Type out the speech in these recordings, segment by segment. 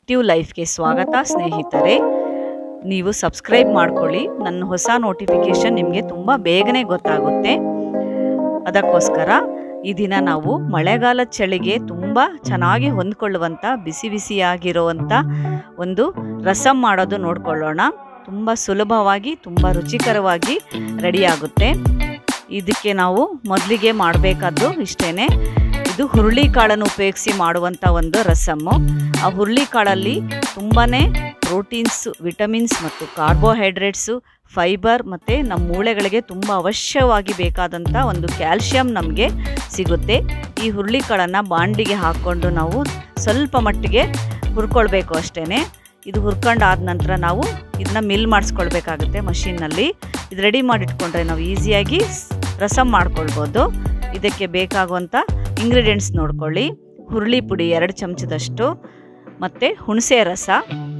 active ಲೈಫ್ಗೆ ಸ್ವಾಗತ ಸ್ನೇಹಿತರೆ ನೀವು ಸಬ್ಸ್ಕ್ರೈಬ್ ಮಾಡ್ಕೊಳ್ಳಿ ನನ್ನ ಹೊಸ ನೋಟಿಫಿಕೇಷನ್ ನಿಮಗೆ ತುಂಬ ಬೇಗನೆ ಗೊತ್ತಾಗುತ್ತೆ ಅದಕ್ಕೋಸ್ಕರ ಈ ದಿನ ನಾವು ಮಳೆಗಾಲದ ಚಳಿಗೆ ತುಂಬ ಚೆನ್ನಾಗಿ ಹೊಂದ್ಕೊಳ್ಳುವಂಥ ಬಿಸಿ ಬಿಸಿಯಾಗಿರುವಂಥ ಒಂದು ರಸಮ್ ಮಾಡೋದು ನೋಡ್ಕೊಳ್ಳೋಣ ತುಂಬ ಸುಲಭವಾಗಿ ತುಂಬ ರುಚಿಕರವಾಗಿ ರೆಡಿಯಾಗುತ್ತೆ ಇದಕ್ಕೆ ನಾವು ಮೊದಲಿಗೆ ಮಾಡಬೇಕಾದ್ದು ಇಷ್ಟೇ ಇದು ಹುರುಳಿಕಾಳನ್ನು ಉಪಯೋಗಿಸಿ ಮಾಡುವಂಥ ಒಂದು ರಸಮ್ಮು ಆ ಹುರುಳಿಕಾಳಲ್ಲಿ ತುಂಬಾ ಪ್ರೋಟೀನ್ಸ್ ವಿಟಮಿನ್ಸ್ ಮತ್ತು ಕಾರ್ಬೋಹೈಡ್ರೇಟ್ಸು ಫೈಬರ್ ಮತ್ತು ನಮ್ಮ ಮೂಳೆಗಳಿಗೆ ತುಂಬ ಅವಶ್ಯವಾಗಿ ಬೇಕಾದಂಥ ಒಂದು ಕ್ಯಾಲ್ಶಿಯಂ ನಮಗೆ ಸಿಗುತ್ತೆ ಈ ಹುರುಳಿಕಾಳನ್ನು ಬಾಂಡಿಗೆ ಹಾಕ್ಕೊಂಡು ನಾವು ಸ್ವಲ್ಪ ಮಟ್ಟಿಗೆ ಹುರ್ಕೊಳ್ಬೇಕು ಅಷ್ಟೇ ಇದು ಹುರ್ಕೊಂಡಾದ ನಂತರ ನಾವು ಇದನ್ನ ಮಿಲ್ ಮಾಡಿಸ್ಕೊಳ್ಬೇಕಾಗುತ್ತೆ ಮಷಿನ್ನಲ್ಲಿ ಇದು ರೆಡಿ ಮಾಡಿಟ್ಕೊಂಡ್ರೆ ನಾವು ಈಸಿಯಾಗಿ ರಸಮ್ ಮಾಡ್ಕೊಳ್ಬೋದು ಇದಕ್ಕೆ ಬೇಕಾಗುವಂಥ ಇಂಗ್ರೀಡಿಯೆಂಟ್ಸ್ ನೋಡ್ಕೊಳ್ಳಿ ಹುರುಳಿ ಪುಡಿ ಎರಡು ಚಮಚದಷ್ಟು ಮತ್ತು ಹುಣಸೆ ರಸ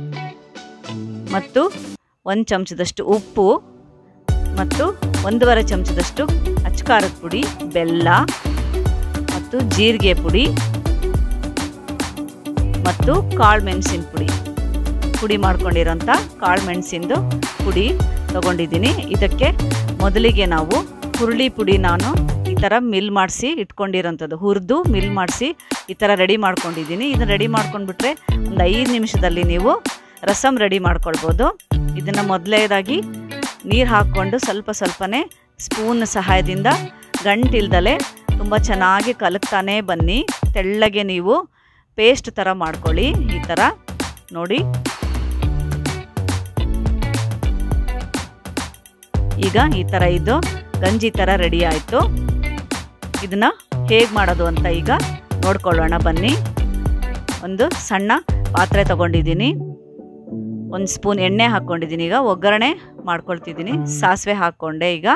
ಮತ್ತು ಒಂದು ಚಮಚದಷ್ಟು ಉಪ್ಪು ಮತ್ತು ಒಂದೂವರೆ ಚಮಚದಷ್ಟು ಅಚ್ಕಾರದ ಪುಡಿ ಬೆಲ್ಲ ಮತ್ತು ಜೀರಿಗೆ ಪುಡಿ ಮತ್ತು ಕಾಳು ಮೆಣಸಿನ ಪುಡಿ ಪುಡಿ ಮಾಡ್ಕೊಂಡಿರೋಂಥ ಕಾಳು ಮೆಣಸಿಂದು ಪುಡಿ ತೊಗೊಂಡಿದ್ದೀನಿ ಇದಕ್ಕೆ ಮೊದಲಿಗೆ ನಾವು ಹುರುಳಿ ಪುಡಿ ನಾನು ಈ ಥರ ಮಿಲ್ ಮಾಡಿಸಿ ಇಟ್ಕೊಂಡಿರೋಂಥದ್ದು ಹುರಿದು ಮಿಲ್ ಮಾಡಿಸಿ ಈ ಥರ ರೆಡಿ ಮಾಡ್ಕೊಂಡಿದ್ದೀನಿ ಇದನ್ನು ರೆಡಿ ಮಾಡ್ಕೊಂಡ್ಬಿಟ್ರೆ ಒಂದು ಐದು ನಿಮಿಷದಲ್ಲಿ ನೀವು ರಸಮ್ ರೆಡಿ ಮಾಡ್ಕೊಳ್ಬೋದು ಇದನ್ನು ಮೊದಲೇದಾಗಿ ನೀರು ಹಾಕ್ಕೊಂಡು ಸ್ವಲ್ಪ ಸ್ವಲ್ಪನೇ ಸ್ಪೂನ್ ಸಹಾಯದಿಂದ ಗಂಟಿಲ್ದಲೆ ತುಂಬ ಚೆನ್ನಾಗಿ ಕಲಕ್ತಾನೆ ಬನ್ನಿ ತೆಳ್ಳಗೆ ನೀವು ಪೇಸ್ಟ್ ಥರ ಮಾಡ್ಕೊಳ್ಳಿ ಈ ಥರ ನೋಡಿ ಈಗ ಈ ಥರ ಇದು ಗಂಜಿ ಥರ ರೆಡಿ ಆಯಿತು ಇದನ್ನು ಹೇಗೆ ಮಾಡೋದು ಅಂತ ಈಗ ನೋಡ್ಕೊಳ್ಳೋಣ ಬನ್ನಿ ಒಂದು ಸಣ್ಣ ಪಾತ್ರೆ ತಗೊಂಡಿದ್ದೀನಿ ಒಂದು ಸ್ಪೂನ್ ಎಣ್ಣೆ ಹಾಕ್ಕೊಂಡಿದ್ದೀನಿ ಈಗ ಒಗ್ಗರಣೆ ಮಾಡ್ಕೊಳ್ತಿದ್ದೀನಿ ಸಾಸಿವೆ ಹಾಕ್ಕೊಂಡೆ ಈಗ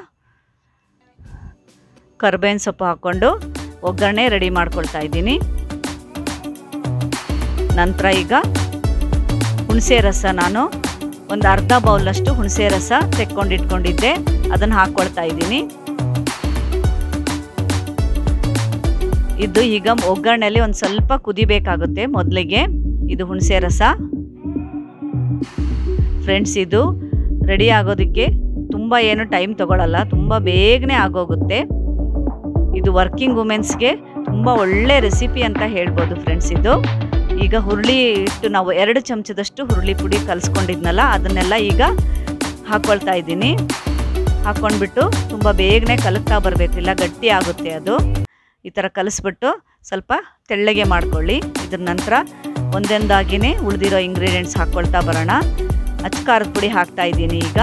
ಕರ್ಬೇವಿನ ಸೊಪ್ಪು ಹಾಕ್ಕೊಂಡು ಒಗ್ಗರಣೆ ರೆಡಿ ಮಾಡ್ಕೊಳ್ತಾ ಇದ್ದೀನಿ ನಂತರ ಈಗ ಹುಣಸೆ ರಸ ನಾನು ಒಂದು ಅರ್ಧ ಬೌಲಷ್ಟು ಹುಣಸೆ ರಸ ತೆಕ್ಕೊಂಡಿಟ್ಕೊಂಡಿದ್ದೆ ಅದನ್ನು ಹಾಕ್ಕೊಳ್ತಾ ಇದ್ದೀನಿ ಇದು ಈಗ ಒಗ್ಗರಣೆಯಲ್ಲಿ ಒಂದು ಸ್ವಲ್ಪ ಕುದಿಬೇಕಾಗುತ್ತೆ ಮೊದಲಿಗೆ ಇದು ಹುಣಸೆ ರಸ ಫ್ರೆಂಡ್ಸ್ ಇದು ರೆಡಿ ಆಗೋದಕ್ಕೆ ತುಂಬ ಏನು ಟೈಮ್ ತಗೊಳ್ಳಲ್ಲ ತುಂಬ ಬೇಗನೆ ಆಗೋಗುತ್ತೆ ಇದು ವರ್ಕಿಂಗ್ ವುಮೆನ್ಸ್ಗೆ ತುಂಬ ಒಳ್ಳೆ ರೆಸಿಪಿ ಅಂತ ಹೇಳ್ಬೋದು ಫ್ರೆಂಡ್ಸ್ ಇದು ಈಗ ಹುರುಳಿ ಇಟ್ಟು ನಾವು ಎರಡು ಚಮಚದಷ್ಟು ಹುರುಳಿ ಪುಡಿ ಕಲಿಸ್ಕೊಂಡಿದ್ನಲ್ಲ ಅದನ್ನೆಲ್ಲ ಈಗ ಹಾಕ್ಕೊಳ್ತಾ ಇದ್ದೀನಿ ಹಾಕ್ಕೊಂಡ್ಬಿಟ್ಟು ತುಂಬ ಬೇಗನೆ ಕಲಕ್ತಾ ಬರಬೇಕು ಇಲ್ಲ ಗಟ್ಟಿ ಆಗುತ್ತೆ ಅದು ಈ ಥರ ಕಲಿಸ್ಬಿಟ್ಟು ಸ್ವಲ್ಪ ತೆಳ್ಳಗೆ ಮಾಡ್ಕೊಳ್ಳಿ ಇದ್ರ ನಂತರ ಒಂದೊಂದಾಗಿಯೇ ಉಳಿದಿರೋ ಇಂಗ್ರೀಡಿಯೆಂಟ್ಸ್ ಹಾಕ್ಕೊಳ್ತಾ ಬರೋಣ ಅಚ್ಕಾರದ ಪುಡಿ ಹಾಕ್ತಾ ಇದ್ದೀನಿ ಈಗ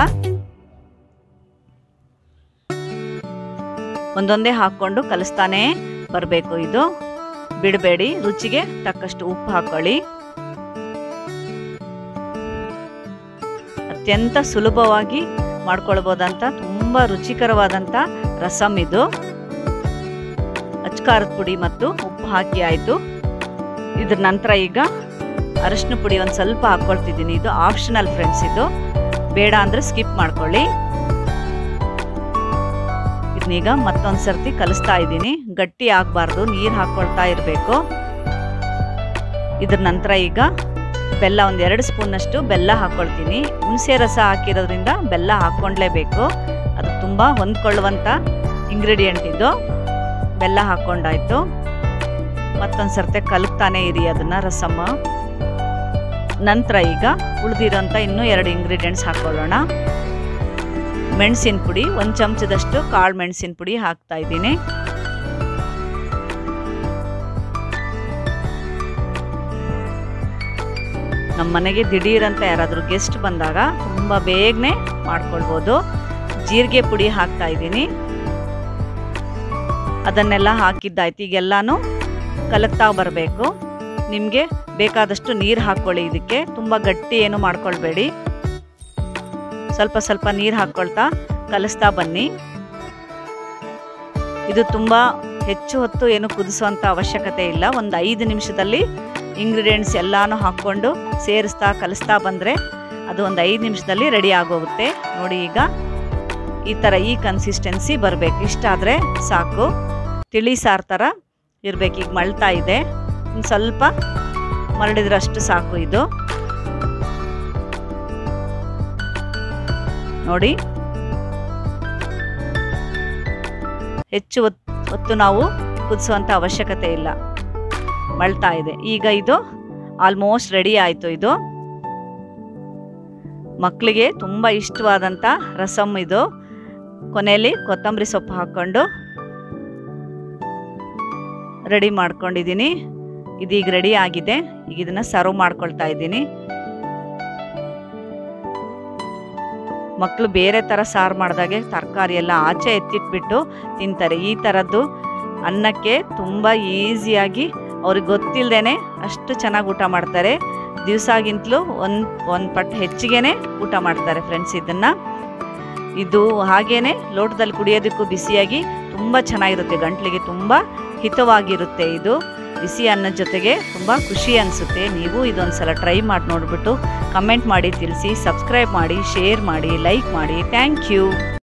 ಒಂದೊಂದೇ ಹಾಕ್ಕೊಂಡು ಕಲಿಸ್ತಾನೇ ಬರಬೇಕು ಇದು ಬಿಡಬೇಡಿ ರುಚಿಗೆ ತಕ್ಕಷ್ಟು ಉಪ್ಪು ಹಾಕೊಳ್ಳಿ ಅತ್ಯಂತ ಸುಲಭವಾಗಿ ಮಾಡ್ಕೊಳ್ಬೋದಂತ ತುಂಬ ರುಚಿಕರವಾದಂಥ ರಸಮ್ ಇದು ಅಚ್ಕಾರದ ಪುಡಿ ಮತ್ತು ಉಪ್ಪು ಹಾಕಿ ಆಯಿತು ಇದ್ರ ನಂತರ ಈಗ ಅರಶಿನ ಪುಡಿ ಒಂದು ಸ್ವಲ್ಪ ಹಾಕ್ಕೊಳ್ತಿದ್ದೀನಿ ಇದು ಆಪ್ಷನಲ್ ಫ್ರೆಂಡ್ಸ್ ಇದು ಬೇಡ ಅಂದರೆ ಸ್ಕಿಪ್ ಮಾಡ್ಕೊಳ್ಳಿ ಇದನ್ನೀಗ ಮತ್ತೊಂದು ಸರ್ತಿ ಕಲಿಸ್ತಾ ಇದ್ದೀನಿ ಗಟ್ಟಿ ಆಗಬಾರ್ದು ನೀರು ಹಾಕ್ಕೊಳ್ತಾ ಇರಬೇಕು ಇದ್ರ ನಂತರ ಈಗ ಬೆಲ್ಲ ಒಂದು ಎರಡು ಸ್ಪೂನಷ್ಟು ಬೆಲ್ಲ ಹಾಕ್ಕೊಳ್ತೀನಿ ಹುಣಸೆ ರಸ ಹಾಕಿರೋದ್ರಿಂದ ಬೆಲ್ಲ ಹಾಕ್ಕೊಂಡ್ಲೇಬೇಕು ಅದು ತುಂಬ ಹೊಂದ್ಕೊಳ್ಳುವಂಥ ಇಂಗ್ರೀಡಿಯೆಂಟ್ ಇದು ಬೆಲ್ಲ ಹಾಕ್ಕೊಂಡಾಯ್ತು ಮತ್ತೊಂದು ಸರ್ತಿ ಕಲಕ್ತಾನೆ ಇರಿ ಅದನ್ನು ರಸಮ್ಮ ನಂತರ ಈಗ ಉಳಿದಿರೋಂಥ ಇನ್ನೂ ಎರಡು ಇಂಗ್ರೀಡಿಯೆಂಟ್ಸ್ ಹಾಕ್ಕೊಳ್ಳೋಣ ಮೆಣಸಿನ ಪುಡಿ ಒಂದು ಚಮಚದಷ್ಟು ಕಾಳು ಮೆಣಸಿನ ಪುಡಿ ಹಾಕ್ತಾ ಇದ್ದೀನಿ ನಮ್ಮ ಮನೆಗೆ ದಿಢೀರಂತ ಯಾರಾದರೂ ಗೆಸ್ಟ್ ಬಂದಾಗ ತುಂಬ ಬೇಗನೆ ಮಾಡ್ಕೊಳ್ಬೋದು ಜೀರಿಗೆ ಪುಡಿ ಹಾಕ್ತಾ ಇದ್ದೀನಿ ಅದನ್ನೆಲ್ಲ ಹಾಕಿದ್ದಾಯ್ತು ಈಗೆಲ್ಲಾನು ಕಲಕ್ತಾ ಬರಬೇಕು ನಿಮಗೆ ಬೇಕಾದಷ್ಟು ನೀರು ಹಾಕ್ಕೊಳ್ಳಿ ಇದಕ್ಕೆ ತುಂಬ ಗಟ್ಟಿ ಏನು ಮಾಡ್ಕೊಳ್ಬೇಡಿ ಸ್ವಲ್ಪ ಸ್ವಲ್ಪ ನೀರು ಹಾಕ್ಕೊಳ್ತಾ ಕಲಿಸ್ತಾ ಬನ್ನಿ ಇದು ತುಂಬ ಹೆಚ್ಚು ಹೊತ್ತು ಏನು ಕುದಿಸುವಂಥ ಅವಶ್ಯಕತೆ ಇಲ್ಲ ಒಂದು ಐದು ನಿಮಿಷದಲ್ಲಿ ಇಂಗ್ರೀಡಿಯೆಂಟ್ಸ್ ಎಲ್ಲಾನು ಹಾಕ್ಕೊಂಡು ಸೇರಿಸ್ತಾ ಕಲಿಸ್ತಾ ಬಂದರೆ ಅದು ಒಂದು ಐದು ನಿಮಿಷದಲ್ಲಿ ರೆಡಿ ಆಗೋಗುತ್ತೆ ನೋಡಿ ಈಗ ಈ ಥರ ಈ ಕನ್ಸಿಸ್ಟೆನ್ಸಿ ಬರಬೇಕು ಇಷ್ಟಾದರೆ ಸಾಕು ತಿಳಿ ಸಾರು ಥರ ಇರಬೇಕು ಈಗ ಮಳ್ತಾ ಇದೆ ಇನ್ನು ಸ್ವಲ್ಪ ಮರಳಿದ್ರೆ ಅಷ್ಟು ಸಾಕು ಇದು ನೋಡಿ ಹೆಚ್ಚು ಹೊತ್ತು ನಾವು ಕುದಿಸುವಂಥ ಅವಶ್ಯಕತೆ ಇಲ್ಲ ಮಳ್ತಾ ಇದೆ ಈಗ ಇದು ಆಲ್ಮೋಸ್ಟ್ ರೆಡಿ ಆಯಿತು ಇದು ಮಕ್ಕಳಿಗೆ ತುಂಬ ಇಷ್ಟವಾದಂಥ ರಸಮ್ ಇದು ಕೊನೆಯಲ್ಲಿ ಕೊತ್ತಂಬರಿ ಸೊಪ್ಪು ಹಾಕ್ಕೊಂಡು ರೆಡಿ ಮಾಡ್ಕೊಂಡಿದ್ದೀನಿ ಇದೀಗ ರೆಡಿ ಆಗಿದೆ ಈಗ ಇದನ್ನು ಸರ್ವ್ ಮಾಡ್ಕೊಳ್ತಾ ಇದ್ದೀನಿ ಮಕ್ಕಳು ಬೇರೆ ಥರ ಸಾರು ಮಾಡಿದಾಗೆ ತರಕಾರಿ ಎಲ್ಲ ಆಚೆ ಎತ್ತಿಟ್ಬಿಟ್ಟು ತಿಂತಾರೆ ಈ ಥರದ್ದು ಅನ್ನಕ್ಕೆ ತುಂಬ ಈಸಿಯಾಗಿ ಅವ್ರಿಗೆ ಗೊತ್ತಿಲ್ಲದೇ ಅಷ್ಟು ಚೆನ್ನಾಗಿ ಊಟ ಮಾಡ್ತಾರೆ ದಿವಸಾಗಿಂತಲೂ ಒಂದು ಒಂದು ಪಟ್ಟು ಹೆಚ್ಚಿಗೆ ಊಟ ಮಾಡ್ತಾರೆ ಫ್ರೆಂಡ್ಸ್ ಇದನ್ನು ಇದು ಹಾಗೇ ಲೋಟದಲ್ಲಿ ಕುಡಿಯೋದಕ್ಕೂ ಬಿಸಿಯಾಗಿ ತುಂಬ ಚೆನ್ನಾಗಿರುತ್ತೆ ಗಂಟ್ಲಿಗೆ ತುಂಬ ಹಿತವಾಗಿರುತ್ತೆ ಇದು ಬಿಸಿ ಅನ್ನದ ಜೊತೆಗೆ ತುಂಬ ಖುಷಿ ಅನಿಸುತ್ತೆ ನೀವು ಇದೊಂದು ಸಲ ಟ್ರೈ ಮಾಡಿ ನೋಡಿಬಿಟ್ಟು ಕಮೆಂಟ್ ಮಾಡಿ ತಿಳಿಸಿ ಸಬ್ಸ್ಕ್ರೈಬ್ ಮಾಡಿ ಶೇರ್ ಮಾಡಿ ಲೈಕ್ ಮಾಡಿ ಥ್ಯಾಂಕ್ ಯು